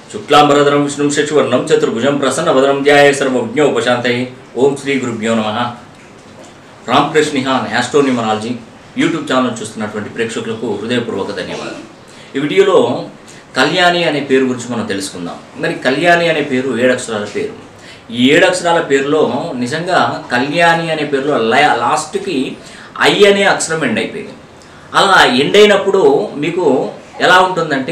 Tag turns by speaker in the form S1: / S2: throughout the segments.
S1: శుక్లాంబరధరం విష్ణుం శశివర్ణం చతుర్భుజం ప్రసన్నవదనం ధ్యాయ సర్వజ్ఞ ఉపశాంతయే ఓం శ్రీ గురుభ్యో నమ రామకృష్ణ నిహాన్ యాస్ట్రోనిమరాలజీ యూట్యూబ్ ఛానల్ చూస్తున్నటువంటి ప్రేక్షకులకు హృదయపూర్వక ధన్యవాదాలు ఈ వీడియోలో కళ్యాణి అనే పేరు గురించి మనం తెలుసుకుందాం మరి కళ్యాణి అనే పేరు ఏడక్షరాల పేరు ఈ ఏడక్షరాల పేరులో నిజంగా కళ్యాణి అనే పేరులో లా- లాస్ట్కి ఐ అనే అక్షరం ఎండ్ అయిపోయింది అలా ఎండ్ అయినప్పుడు మీకు ఎలా ఉంటుందంటే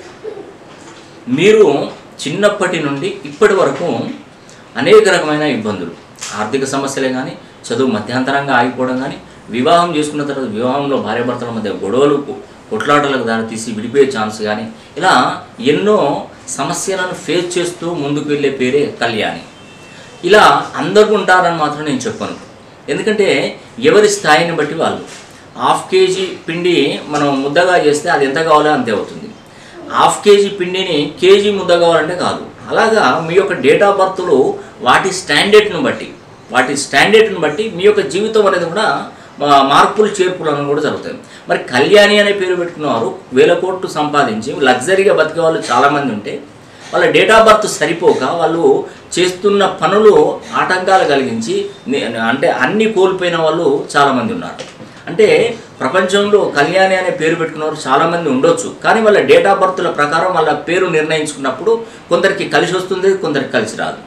S1: మీరు చిన్నప్పటి నుండి ఇప్పటి వరకు అనేక రకమైన ఇబ్బందులు ఆర్థిక సమస్యలే కానీ చదువు మధ్యాంతరంగా ఆగిపోవడం కానీ వివాహం చేసుకున్న తర్వాత వివాహంలో భార్యాభర్తల మధ్య గొడవలు కొట్లాటలకు దారితీసి విడిపోయే ఛాన్స్ కానీ ఇలా ఎన్నో సమస్యలను ఫేస్ చేస్తూ ముందుకు వెళ్ళే పేరే కళ్యాణి ఇలా అందరూ ఉంటారని మాత్రం నేను చెప్పను ఎందుకంటే ఎవరి స్థాయిని బట్టి వాళ్ళు హాఫ్ కేజీ పిండి మనం ముద్దగా చేస్తే అది ఎంత కావాలో అంతే అవుతుంది హాఫ్ కేజీ పిండిని కేజీ ముద్ద కావాలంటే కాదు అలాగా మీ యొక్క డేట్ ఆఫ్ బర్త్లు వాటి స్టాండర్డ్ను బట్టి వాటి స్టాండర్డ్ని బట్టి మీ యొక్క జీవితం అనేది కూడా మా- మార్పులు చేర్పులు అనేవి కూడా జరుగుతాయి మరి కళ్యాణి అనే పేరు పెట్టుకున్నవారు వేల కోట్లు సంపాదించి లగ్జరీగా బతికే వాళ్ళు చాలామంది ఉంటే వాళ్ళ డేట్ ఆఫ్ బర్త్ సరిపోక వాళ్ళు చేస్తున్న పనులు ఆటంకాలు కలిగించి ని- అంటే అన్ని కోల్పోయిన వాళ్ళు చాలామంది ఉన్నారు అంటే ప్రపంచంలో కళ్యాణి అనే పేరు పెట్టుకున్నవారు చాలామంది ఉండొచ్చు కానీ వాళ్ళ డేట్ ఆఫ్ బర్త్ల ప్రకారం వాళ్ళ పేరు నిర్ణయించుకున్నప్పుడు కొందరికి కలిసి వస్తుంది కొందరికి కలిసి రాదు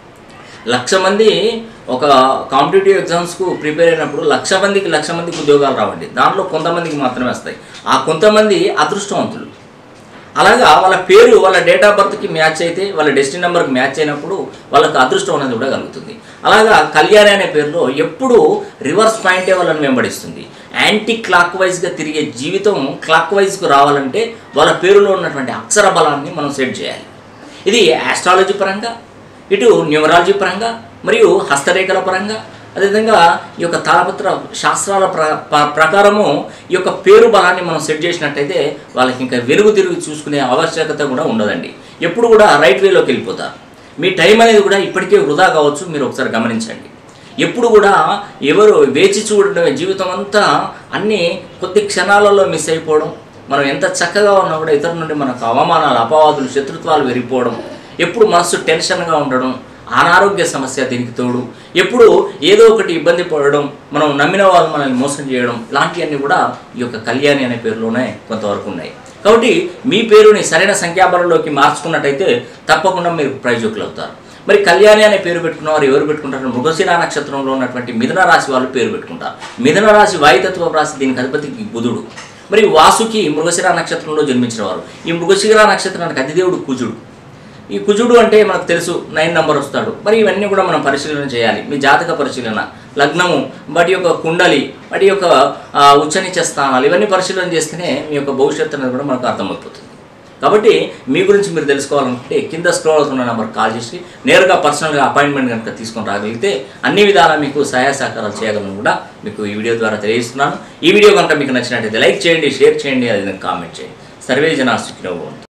S1: లక్ష మంది ఒక కాంపిటేటివ్ ఎగ్జామ్స్కు ప్రిపేర్ అయినప్పుడు లక్ష మందికి లక్ష మందికి ఉద్యోగాలు రావండి దాంట్లో కొంతమందికి మాత్రమే వస్తాయి ఆ కొంతమంది అదృష్టవంతులు అలాగా వాళ్ళ పేరు వాళ్ళ డేట్ ఆఫ్ బర్త్కి మ్యాచ్ అయితే వాళ్ళ డెస్టినీ నెంబర్కి మ్యాచ్ అయినప్పుడు వాళ్ళకి అదృష్టం అనేది కూడా కలుగుతుంది అలాగా కళ్యాణి అనే పేరులో ఎప్పుడూ రివర్స్ పాయింటే వాళ్ళని వెంబడిస్తుంది యాంటీ క్లాక్ వైజ్గా తిరిగే జీవితం క్లాక్ వైజ్కు రావాలంటే వాళ్ళ పేరులో ఉన్నటువంటి అక్షర బలాన్ని మనం సెట్ చేయాలి ఇది ఆస్ట్రాలజీ పరంగా ఇటు న్యూమరాలజీ పరంగా మరియు హస్తరేఖల పరంగా అదేవిధంగా ఈ యొక్క తాళపత్ర శాస్త్రాల ప్ర ప్ర- ప్రకారము ఈ యొక్క పేరు బలాన్ని మనం సెట్ చేసినట్టయితే వాళ్ళకి ఇంకా వెలుగు తిరిగి చూసుకునే ఆవశ్యకత కూడా ఉండదండి ఎప్పుడు కూడా రైట్ వేలోకి వెళ్ళిపోతారు మీ టైం అనేది కూడా ఇప్పటికే వృధా కావచ్చు మీరు ఒకసారి గమనించండి ఎప్పుడు కూడా ఎవరు వేచి చూడడమే జీవితం అంతా అన్నీ కొద్ది క్షణాలలో మిస్ అయిపోవడం మనం ఎంత చక్కగా ఉన్నా కూడా ఇతరుల నుండి మనకు అవమానాలు అపవాదులు శత్రుత్వాలు వెరిపోవడం ఎప్పుడు మనసు టెన్షన్గా ఉండడం అనారోగ్య సమస్య దీనికి తోడు ఎప్పుడు ఏదో ఒకటి ఇబ్బంది పడడం మనం నమ్మిన వాళ్ళు మనల్ని మోసం చేయడం ఇలాంటివన్నీ కూడా ఈ యొక్క కళ్యాణి అనే పేరులోనే కొంతవరకు ఉన్నాయి కాబట్టి మీ పేరుని సరైన సంఖ్యాబలంలోకి మార్చుకున్నట్టయితే తప్పకుండా మీరు ప్రయోజకులు అవుతారు మరి కళ్యాణి అనే పేరు పెట్టుకున్న వారు ఎవరు పెట్టుకుంటారు మృగశిర నక్షత్రంలో ఉన్నటువంటి మిథున రాశి వాళ్ళు పేరు పెట్టుకుంటారు మిథున రాశి వాయుతత్వ రాశి దీనికి అధిపతికి బుధుడు మరి వాసుకి మృగశిర నక్షత్రంలో జన్మించిన వారు ఈ మృగశిర నక్షత్రానికి అధిదేవుడు కుజుడు ఈ కుజుడు అంటే మనకు తెలుసు నైన్ నెంబర్ వస్తాడు మరి ఇవన్నీ కూడా మనం పరిశీలన చేయాలి మీ జాతక పరిశీలన లగ్నము వాటి యొక్క కుండలి వాటి యొక్క ఆ, ఉచ్చనిచ్చ స్థానాలు ఇవన్నీ పరిశీలన చేస్తేనే మీ యొక్క భవిష్యత్తు అనేది కూడా మనకు అర్థమైపోతుంది కాబట్టి మీ గురించి మీరు తెలుసుకోవాలనుకుంటే కింద స్క్రోల్ అవుతున్న నెంబర్ కాల్ చేసి నేరుగా పర్సనల్గా అపాయింట్మెంట్ కనుక తీసుకొని రాగలిగితే అన్ని విధాలా మీకు సహాయ సహకారాలు చేయగలను కూడా మీకు ఈ వీడియో ద్వారా తెలియజేస్తున్నాను ఈ వీడియో కనుక మీకు నచ్చినట్టయితే లైక్ చేయండి షేర్ చేయండి అది కామెంట్ చేయండి సర్వే జనా సుఖినో భవంతు